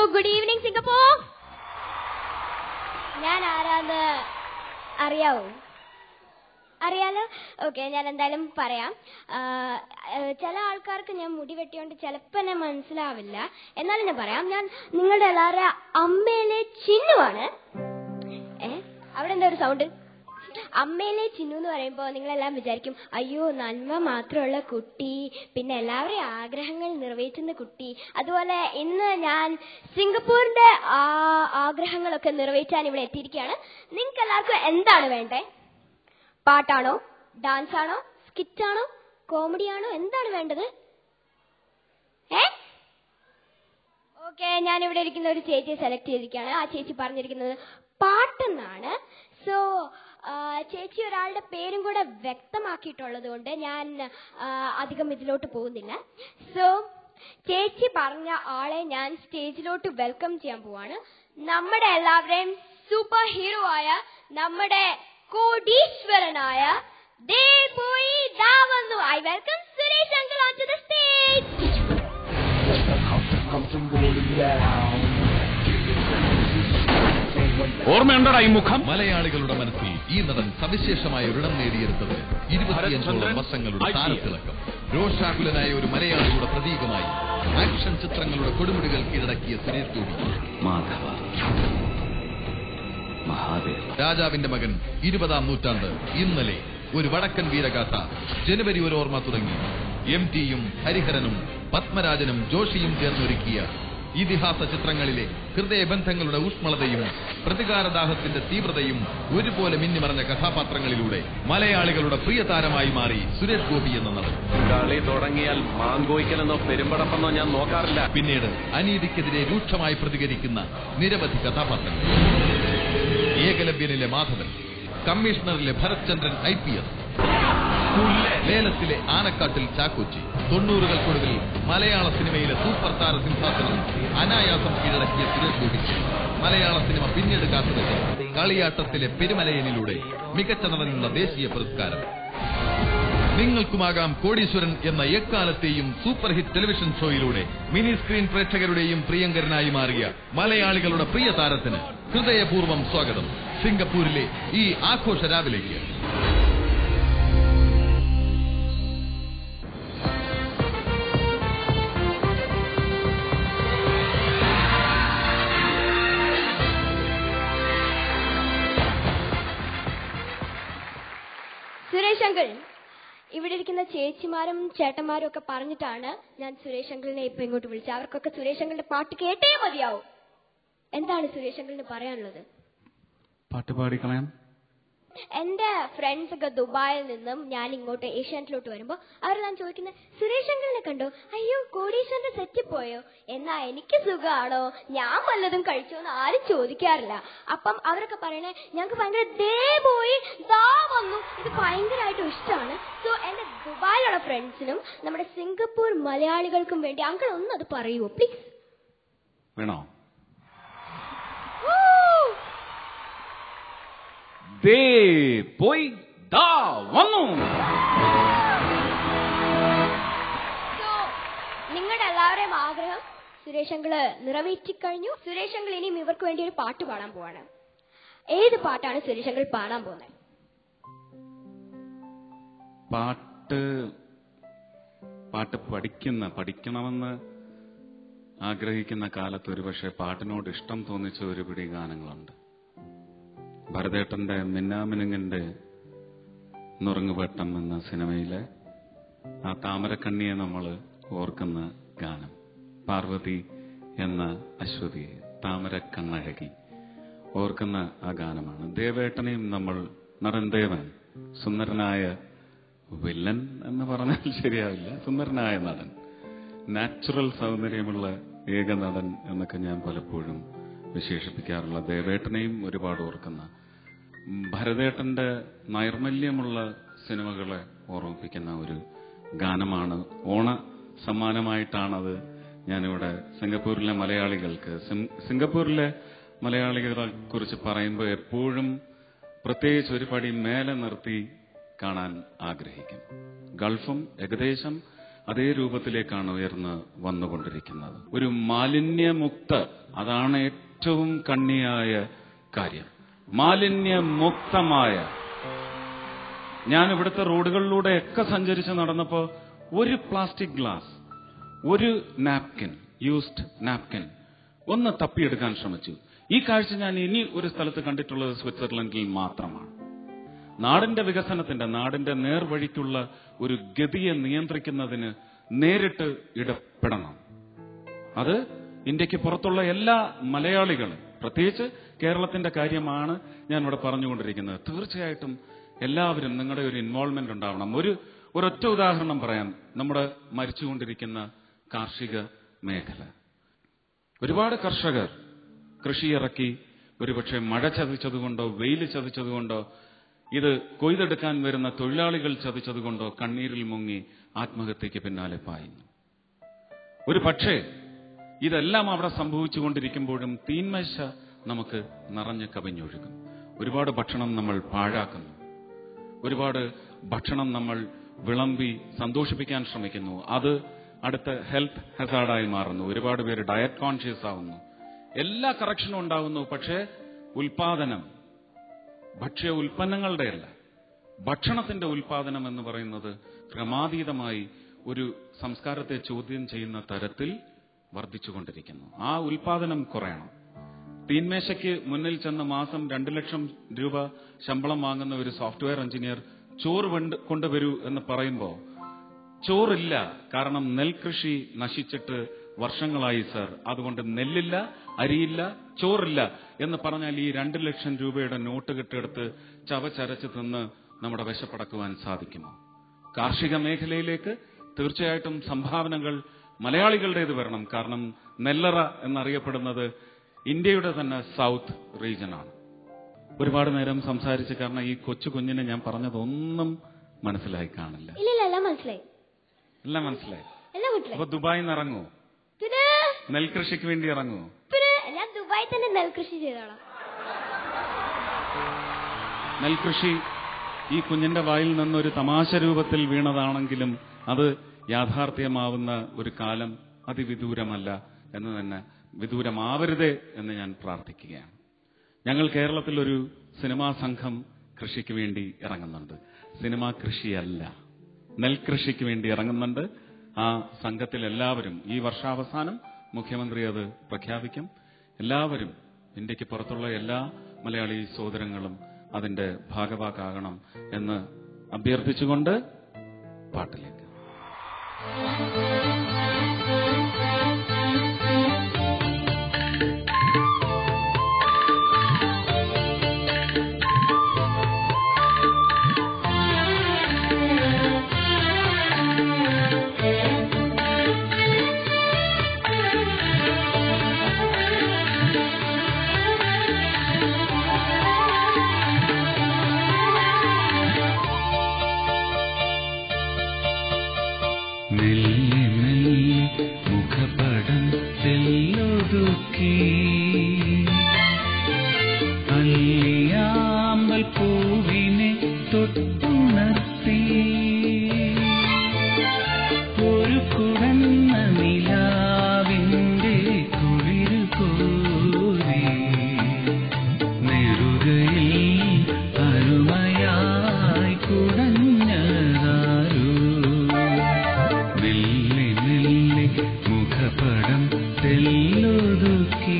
good evening Singapore ഞാൻ ആരാന്ന് അറിയാവോ അറിയാലോ ഓക്കെ ഞാൻ എന്തായാലും പറയാം ആ, ആ, ചില ആൾക്കാർക്ക് ഞാൻ മുടി വെട്ടിയോണ്ട് ചിലപ്പോൾ എന്നെ മനസ്സിലാവില്ല എന്നാലും ഞാൻ പറയാം ഞാൻ നിങ്ങളുടെ എല്ലാവരുടെ അമ്മയിലെ ചിന്നുവാണ് ഏ അവിടെ എന്താ ഒരു സൗണ്ട് അമ്മയിലെ ചിന്നു എന്ന് പറയുമ്പോൾ നിങ്ങളെല്ലാം വിചാരിക്കും അയ്യോ നന്മ മാത്രമുള്ള കുട്ടി പിന്നെ എല്ലാവരുടെയും ആഗ്രഹങ്ങൾ നിറവേറ്റുന്ന കുട്ടി അതുപോലെ ഇന്ന് ഞാൻ സിംഗപ്പൂരിന്റെ ആ ആഗ്രഹങ്ങളൊക്കെ നിറവേറ്റാൻ ഇവിടെ എത്തിയിരിക്കുകയാണ് നിങ്ങൾക്ക് എല്ലാവർക്കും എന്താണ് വേണ്ടേ പാട്ടാണോ ഡാൻസ് ആണോ സ്കിറ്റ് ആണോ കോമഡി ആണോ എന്താണ് വേണ്ടത് ഏ ഓക്കെ ഞാൻ ഇവിടെ ഇരിക്കുന്ന ഒരു ചേച്ചിയെ സെലക്ട് ചെയ്തിരിക്കുകയാണ് ആ ചേച്ചി പറഞ്ഞിരിക്കുന്നത് പാട്ടെന്നാണ് സോ ചേച്ചി ഒരാളുടെ പേരും കൂടെ വ്യക്തമാക്കിയിട്ടുള്ളത് കൊണ്ട് ഞാൻ ആ, അധികം ഇതിലോട്ട് പോകുന്നില്ല സോ ചേച്ചി പറഞ്ഞ ആളെ ഞാൻ സ്റ്റേജിലോട്ട് വെൽക്കം ചെയ്യാൻ പോവാണ് നമ്മുടെ എല്ലാവരുടെയും സൂപ്പർ ഹീറോ ആയ നമ്മുടെ കോടീശ്വരനായ ദേ പോയി ദാ വന്നു I welcome Suresh uncle on to the stage ഓർമ്മയുണ്ടോടാ ഈ മുഖം മലയാളികളുടെ മനസ്സിൽ ഈ നടൻ സവിശേഷമായ ഒരിടം നേടിയെടുത്തത് ഇരുപത്തിയഞ്ചോളം വർഷങ്ങളുടെ താരത്തിളക്കം രോഷാകുലനായ ഒരു മലയാളിയുടെ പ്രതീകമായി ആക്ഷൻ ചിത്രങ്ങളുടെ കൊടുമുടികൾ കീഴടക്കിയ സുരേഷ് ഗോപി മാധവ മഹാദേവ രാജാവിന്റെ മകൻ ഇരുപതാം നൂറ്റാണ്ട് ഇന്നലെ ഒരു വടക്കൻ വീരഗാഥ ജനുവരി ഒരു ഓർമ്മ തുടങ്ങി എം ടിയും ഹരിഹരനും പത്മരാജനും ജോഷിയും ചേർന്നൊരുക്കിയ ഇതിഹാസ ചിത്രങ്ങളിലെ ഹൃദയബന്ധങ്ങളുടെ ഊഷ്മളതയും പ്രതികാരദാഹത്തിന്റെ തീവ്രതയും ഒരുപോലെ മിന്നിമറഞ്ഞ കഥാപാത്രങ്ങളിലൂടെ മലയാളികളുടെ പ്രിയ താരമായി മാറി സുരേഷ് ഗോപി എന്ന നടൻ കളി തുടങ്ങിയാൽ മാങ്കോയ്ക്കലെന്നോ പെരുമ്പടപ്പെന്നോ ഞാൻ നോക്കാറില്ല പിന്നീട് അനീതിക്കെതിരെ രൂക്ഷമായി പ്രതികരിക്കുന്ന നിരവധി കഥാപാത്രങ്ങൾ ഏകലവ്യനിലെ മാധവൻ കമ്മീഷണറിലെ ഭരത്ചന്ദ്രൻ ഐ പി എസ് ലേലത്തിലെ ആനക്കാട്ടിൽ ചാക്കോച്ചി തൊണ്ണൂറുകൾക്കൊടുവിൽ മലയാള സിനിമയിലെ സൂപ്പർ താര സിംഹാസനം അനായാസം കീഴടക്കിയ സുരേഷ് ഗോപിക്ക് മലയാള സിനിമ പിന്നീട് കാത്തുനിന്ന് കളിയാട്ടത്തിലെ പെരുമലയനിലൂടെ മികച്ച നടനുള്ള ദേശീയ പുരസ്കാരം നിങ്ങൾക്കുമാകാം കോടീശ്വരൻ എന്ന എക്കാലത്തെയും സൂപ്പർ ഹിറ്റ് ടെലിവിഷൻ ഷോയിലൂടെ മിനി സ്ക്രീൻ പ്രേക്ഷകരുടെയും പ്രിയങ്കരനായി മാറിയ മലയാളികളുടെ പ്രിയ താരത്തിന് ഹൃദയപൂർവ്വം സ്വാഗതം സിംഗപ്പൂരിലെ ഈ ആഘോഷ രാവിലേക്ക് സുരേഷ് അങ്കിൾ ഇവിടെ ഇരിക്കുന്ന ചേച്ചിമാരും ചേട്ടന്മാരും ഒക്കെ പറഞ്ഞിട്ടാണ് ഞാൻ സുരേഷ് അങ്കിളിനെ ഇപ്പൊ ഇങ്ങോട്ട് വിളിച്ചത് അവർക്കൊക്കെ സുരേഷ് അങ്കിളിന്റെ പാട്ട് കേട്ടേ മതിയാവും എന്താണ് സുരേഷ് അങ്കിളിന് പറയാനുള്ളത് പാട്ട് പാടിക്കളയാം എന്റെ ഫ്രണ്ട്സ് ഒക്കെ ദുബായിൽ നിന്നും ഞാൻ ഇങ്ങോട്ട് ഏഷ്യാനെറ്റിലോട്ട് വരുമ്പോ അവർ ഞാൻ ചോദിക്കുന്നത് സുരേഷ് അങ്കിളിനെ കണ്ടോ അയ്യോ കോടീശ്വരന്റെ സെറ്റ് പോയോ എന്നാ എനിക്ക് സുഖമാണോ ഞാൻ വല്ലതും കഴിച്ചോ എന്ന് ആരും ചോദിക്കാറില്ല അപ്പം അവരൊക്കെ പറയണേ ഞങ്ങൾക്ക് ഭയങ്കര ദേ പോയി ദാ വന്നു ഇത് ഭയങ്കരമായിട്ട് ഇഷ്ടമാണ് സോ എന്റെ ദുബായിലുള്ള ഫ്രണ്ട്സിനും നമ്മുടെ സിംഗപ്പൂർ മലയാളികൾക്കും വേണ്ടി അങ്കിൾ ഒന്ന് അത് പറയുമോ പ്ലീസ് വേണോ ദേ പോയി ദാ വന്നു സോ നിങ്ങളുടെ എല്ലാവരുടെയും ആഗ്രഹം സുരേഷ് അങ്കിള് നിറവേറ്റിക്കഴിഞ്ഞു സുരേഷ് അങ്കിൾ ഇനിയും ഇവർക്ക് വേണ്ടി ഒരു പാട്ട് പാടാൻ പോവാണ് ഏത് പാട്ടാണ് സുരേഷ് അങ്കിൾ പാടാൻ പോകുന്നത് പാട്ട് പാട്ട് പഠിക്കുന്ന പഠിക്കണമെന്ന് ആഗ്രഹിക്കുന്ന കാലത്ത് ഒരുപക്ഷെ പാട്ടിനോട് ഇഷ്ടം തോന്നിച്ച ഒരു പിടി ഗാനങ്ങളുണ്ട് ഭരതേട്ടന്റെ മിന്നാമിനുങ്ങിന്റെ നുറുങ്ങുവട്ടം എന്ന സിനിമയിലെ ആ താമരക്കണ്ണിയെ നമ്മൾ ഓർക്കുന്ന ഗാനം പാർവതി എന്ന അശ്വതി താമരക്കണ്ണഴകി ഓർക്കുന്ന ആ ഗാനമാണ് ദേവേട്ടനെയും നമ്മൾ നടൻ ദേവൻ സുന്ദരനായ വില്ലൻ എന്ന് പറഞ്ഞാൽ ശരിയാവില്ല സുന്ദരനായ നടൻ നാച്ചുറൽ സൗന്ദര്യമുള്ള ഏക നടൻ എന്നൊക്കെ ഞാൻ പലപ്പോഴും വിശേഷിപ്പിക്കാറുള്ള ദേവേട്ടനെയും ഒരുപാട് ഓർക്കുന്ന ഉം, ഭരതേട്ടന്റെ നൈർമല്യമുള്ള സിനിമകളെ ഓർമ്മിപ്പിക്കുന്ന ഒരു ഗാനമാണ് ഓണ സമ്മാനമായിട്ടാണത് ഞാനിവിടെ സിംഗപ്പൂരിലെ മലയാളികൾക്ക് സിം- സിംഗപ്പൂരിലെ മലയാളികളെ കുറിച്ച് പറയുമ്പോൾ എപ്പോഴും പ്രത്യേകിച്ച് ഒരു പടി മേലെ നിർത്തി കാണാൻ ആഗ്രഹിക്കും ഗൾഫും ഏകദേശം അതേ രൂപത്തിലേക്കാണ് ഉയർന്ന് വന്നുകൊണ്ടിരിക്കുന്നത് ഒരു മാലിന്യമുക്ത അതാണ് ഏറ്റവും കണ്ണിയായ കാര്യം മാലിന്യമുക്തമായ ഞാൻ ഇവിടുത്തെ റോഡുകളിലൂടെയൊക്കെ സഞ്ചരിച്ച് നടന്നപ്പോ ഒരു പ്ലാസ്റ്റിക് ഗ്ലാസ് ഒരു നാപ്കിൻ യൂസ്ഡ് നാപ്കിൻ ഒന്ന് തപ്പിയെടുക്കാൻ ശ്രമിച്ചു ഈ കാഴ്ച ഞാൻ ഇനി ഒരു സ്ഥലത്ത് കണ്ടിട്ടുള്ളത് സ്വിറ്റ്സർലൻഡിൽ മാത്രമാണ് നാടിന്റെ വികസനത്തിന്റെ നാടിന്റെ നേർവഴിക്കുള്ള ഒരു ഗതിയെ നിയന്ത്രിക്കുന്നതിന് നേരിട്ട് ഇടപെടണം അത് ഇന്ത്യക്ക് പുറത്തുള്ള എല്ലാ മലയാളികളും പ്രത്യേകിച്ച് കേരളത്തിന്റെ കാര്യമാണ് ഞാൻ ഇവിടെ പറഞ്ഞുകൊണ്ടിരിക്കുന്നത് തീർച്ചയായിട്ടും എല്ലാവരും നിങ്ങളുടെ ഒരു ഇൻവോൾവ്മെന്റ് ഉണ്ടാവണം ഒരു ഒരൊറ്റ ഉദാഹരണം പറയാം നമ്മുടെ മരിച്ചുകൊണ്ടിരിക്കുന്ന കാർഷിക മേഖല ഒരുപാട് കർഷകർ കൃഷി ഇറക്കി ഒരുപക്ഷെ മഴ ചതിച്ചതുകൊണ്ടോ വെയിൽ ചതിച്ചതുകൊണ്ടോ ഇത് കൊയ്തെടുക്കാൻ വരുന്ന തൊഴിലാളികൾ ചതിച്ചതുകൊണ്ടോ കണ്ണീരിൽ മുങ്ങി ആത്മഹത്യക്ക് പിന്നാലെ പായുന്നു ഒരു പക്ഷേ ഇതെല്ലാം അവിടെ സംഭവിച്ചുകൊണ്ടിരിക്കുമ്പോഴും തീന്മേശ നമുക്ക് നിറഞ്ഞു കവിഞ്ഞൊഴുകും ഒരുപാട് ഭക്ഷണം നമ്മൾ പാഴാക്കുന്നു ഒരുപാട് ഭക്ഷണം നമ്മൾ വിളമ്പി സന്തോഷിപ്പിക്കാൻ ശ്രമിക്കുന്നു അത് അടുത്ത ഹെൽത്ത് ഹെസാർഡായി മാറുന്നു ഒരുപാട് പേര് ഡയറ്റ് കോൺഷ്യസ് ആവുന്നു എല്ലാ കറക്ഷനും ഉണ്ടാവുന്നു പക്ഷേ ഉൽപാദനം ഭക്ഷ്യ ഉൽപ്പന്നങ്ങളുടെയല്ല ഭക്ഷണത്തിന്റെ ഉൽപാദനം എന്ന് പറയുന്നത് ക്രമാതീതമായി ഒരു സംസ്കാരത്തെ ചോദ്യം ചെയ്യുന്ന തരത്തിൽ വർദ്ധിച്ചുകൊണ്ടിരിക്കുന്നു ആ ഉൽപാദനം കുറയണം തീന്മേശയ്ക്ക് മുന്നിൽ ചെന്ന് മാസം രണ്ടു ലക്ഷം രൂപ ശമ്പളം വാങ്ങുന്ന ഒരു സോഫ്റ്റ്വെയർ എഞ്ചിനീയർ ചോറ് കൊണ്ട് കൊണ്ടുവരൂ എന്ന് പറയുമ്പോൾ ചോറില്ല കാരണം നെൽകൃഷി നശിച്ചിട്ട് വർഷങ്ങളായി സർ അതുകൊണ്ട് നെല്ലില്ല അരിയില്ല ചോറില്ല എന്ന് പറഞ്ഞാൽ ഈ രണ്ടു ലക്ഷം രൂപയുടെ നോട്ട് കെട്ടെടുത്ത് ചവച്ചരച്ച് തിന്ന് നമ്മുടെ വിശപ്പടക്കുവാൻ സാധിക്കുമോ കാർഷിക മേഖലയിലേക്ക് തീർച്ചയായിട്ടും സംഭാവനകൾ മലയാളികളുടേത് വരണം കാരണം നെല്ലറ എന്നറിയപ്പെടുന്നത് ഇന്ത്യയുടെ തന്നെ സൗത്ത് റീജിയനാണ് ഒരുപാട് നേരം സംസാരിച്ച് കാരണം ഈ കൊച്ചു കുഞ്ഞിനെ ഞാൻ പറഞ്ഞതൊന്നും മനസ്സിലായി കാണില്ല ഇല്ലില്ല എല്ലാം മനസ്സിലായി എല്ലാം മനസ്സിലായി എല്ലാം മനസ്സിലായി അപ്പൊ ദുബായിൽ നിന്ന് ഇറങ്ങൂ പിന്നെ നെൽകൃഷിക്ക് വേണ്ടി ഇറങ്ങൂ പിന്നെ ഞാൻ ദുബായിൽ തന്നെ നെൽകൃഷി ചെയ്തോളാം നെൽകൃഷി ഈ കുഞ്ഞിന്റെ വായിൽ നിന്നൊരു തമാശ രൂപത്തിൽ വീണതാണെങ്കിലും അത് യാഥാർത്ഥ്യമാവുന്ന ഒരു കാലം അതിവിദൂരമല്ല എന്ന് തന്നെ വിദൂരമാവരുതേ എന്ന് ഞാൻ പ്രാർത്ഥിക്കുകയാണ് ഞങ്ങൾ കേരളത്തിൽ ഒരു സിനിമാ സംഘം കൃഷിക്ക് വേണ്ടി ഇറങ്ങുന്നുണ്ട് സിനിമാ കൃഷിയല്ല നെൽകൃഷിക്ക് വേണ്ടി ഇറങ്ങുന്നുണ്ട് ആ സംഘത്തിൽ എല്ലാവരും ഈ വർഷാവസാനം മുഖ്യമന്ത്രി അത് പ്രഖ്യാപിക്കും എല്ലാവരും ഇന്ത്യക്ക് പുറത്തുള്ള എല്ലാ മലയാളി സഹോദരങ്ങളും അതിന്റെ ഭാഗവാക്കാകണം എന്ന് അഭ്യർത്ഥിച്ചുകൊണ്ട് പാട്ടിലേക്ക് മെല്ലെ മെല്ലെ മുഖപടം തെല്ലൊതുക്കി അല്ലിയാമ്പൽ പൂവിനെ തൊട്ടുണർത്തി ഒരു കുടന്ന നിലാവിന്റെ കുളിരു കോരി നെറുകയിൽ അരുമയായി കുടഞ്ഞതാരോ മെല്ലെ മെല്ലെ മുഖപടം തെല്ലൊതുക്കി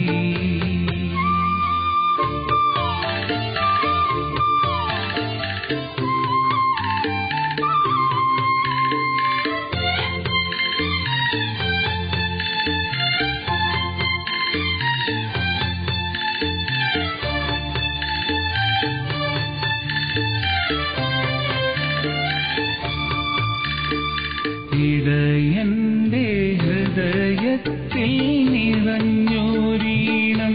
ഇടയന്റെ ഹൃദയത്തിൽ നിറഞ്ഞോരീണം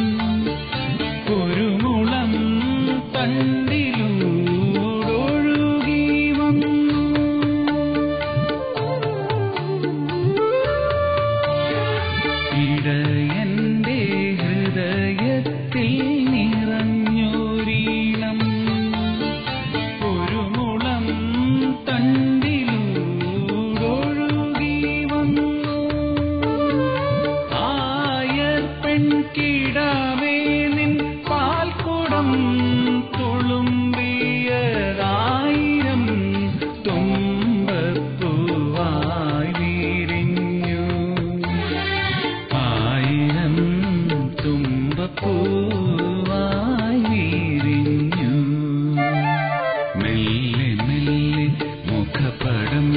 ഒരു മുളം തണ്ടിലൂടൊഴുകി വന്നു ഇടയന്റെ ഹൃദയത്തിൽ നിറഞ്ഞോരീണം ഒരു മുളം തണ്ടിലൂടൊഴുകി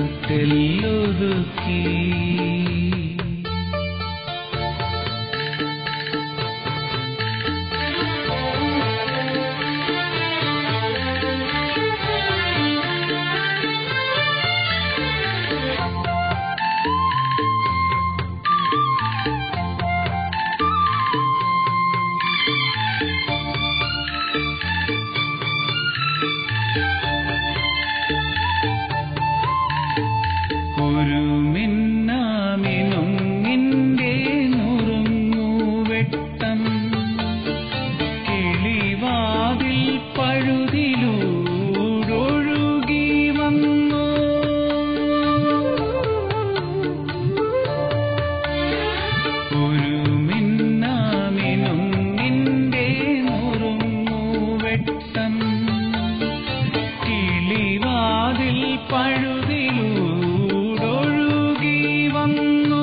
തെല്ലൊതുക്കി ഒരു മിന്നാമിനുങ്ങിന്റെ നുറുങ്ങുവെട്ടം കിളിവാതിൽ പഴുതിലൂടൊഴുകി വന്നു ഒരു മിന്നാമിനുങ്ങിന്റെ നുറുങ്ങുവെട്ടം കിളിവാതിൽ പഴുതിലൂടൊഴുകി വന്നു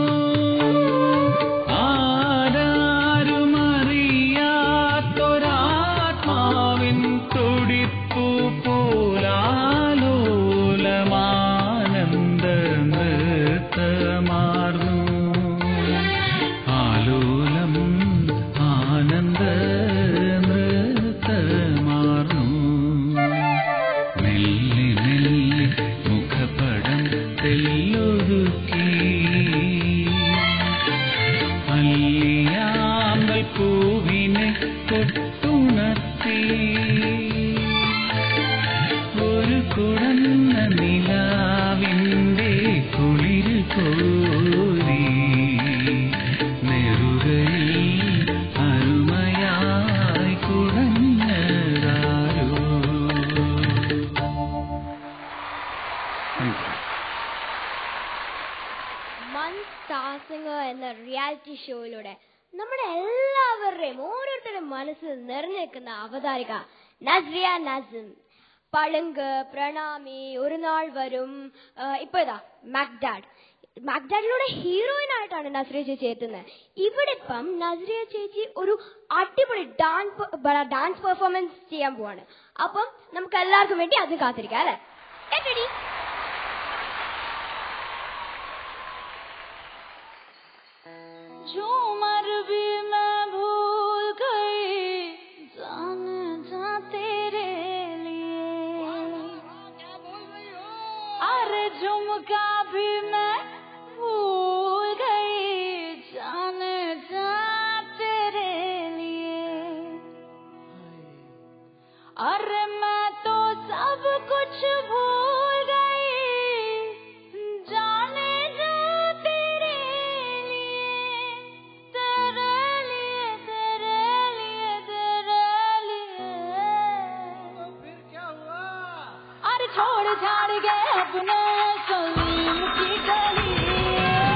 ആരാരുമറിയാത്തൊരാത്മാവിൻ തുടിപ്പു പോലാലോലമാനന്ദ നൃത്തമാർന്നു ആലോലം ആനന്ദ നൃത്തമാർന്നു മെല്ലെ മെല്ലെ മുഖപടം തെല്ലൊതുക്കി അല്ലിയാമ്പൽ പൂവിനെ കൊട്ടുണർത്തി ഒരു കുടന്ന നിലാവിൻ്റെ കുളിര് കോരി നെറുകയിൽ അരുമയായി കുടഞ്ഞതാരോ മൺ സ്റ്റാർ സിംഗർ എന്ന റിയാലിറ്റി ഷോയിലൂടെ നമ്മുടെ എല്ലാവരുടെയും ഓരോരുത്തരുടെയും മനസ്സിൽ നിറഞ്ഞു നിൽക്കുന്ന അവതാരിക നസ്രിയ നസിം പളുങ്ക് പ്രണാമി ഒരു നാൾ വരും ആ, ഇപ്പൊ ഇതാ മാക്ഡാഡ് മാക്ഡാഡിലൂടെ ഹീറോയിൻ ആയിട്ടാണ് നസ്രിയ ചേച്ചി എത്തുന്നത് ഇവിടെ ഇപ്പം നസ്രിയ ചേച്ചി ഒരു അടിപൊളി ഡാൻസ് ഡാൻസ് പെർഫോമൻസ് ചെയ്യാൻ പോവാണ് അപ്പം നമുക്ക് എല്ലാവർക്കും വേണ്ടി അത് കാത്തിരിക്കാം അല്ലെ കേട്ടടി झूमर भी मैं भूल गई जान जा तेरे लिए अरे झुमका भी मैं भूल गई जान जा तेरे लिए अरे मैं तो सब कुछ भूल गई जाने जा तेरे लिए तेरे लिए तेरे लिए तेरे लिए फिर क्या हुआ अरे छोड़ छाड़ के अपने सलीम की गली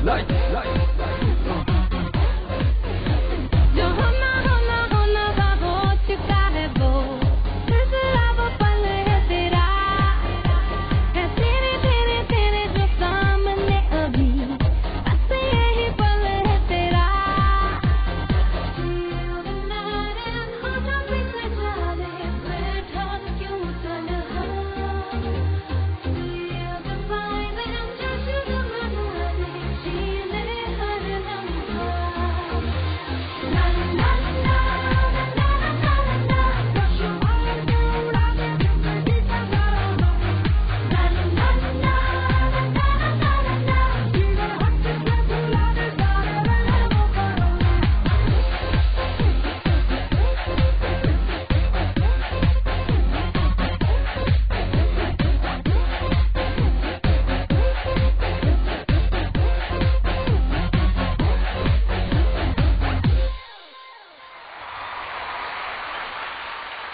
Lights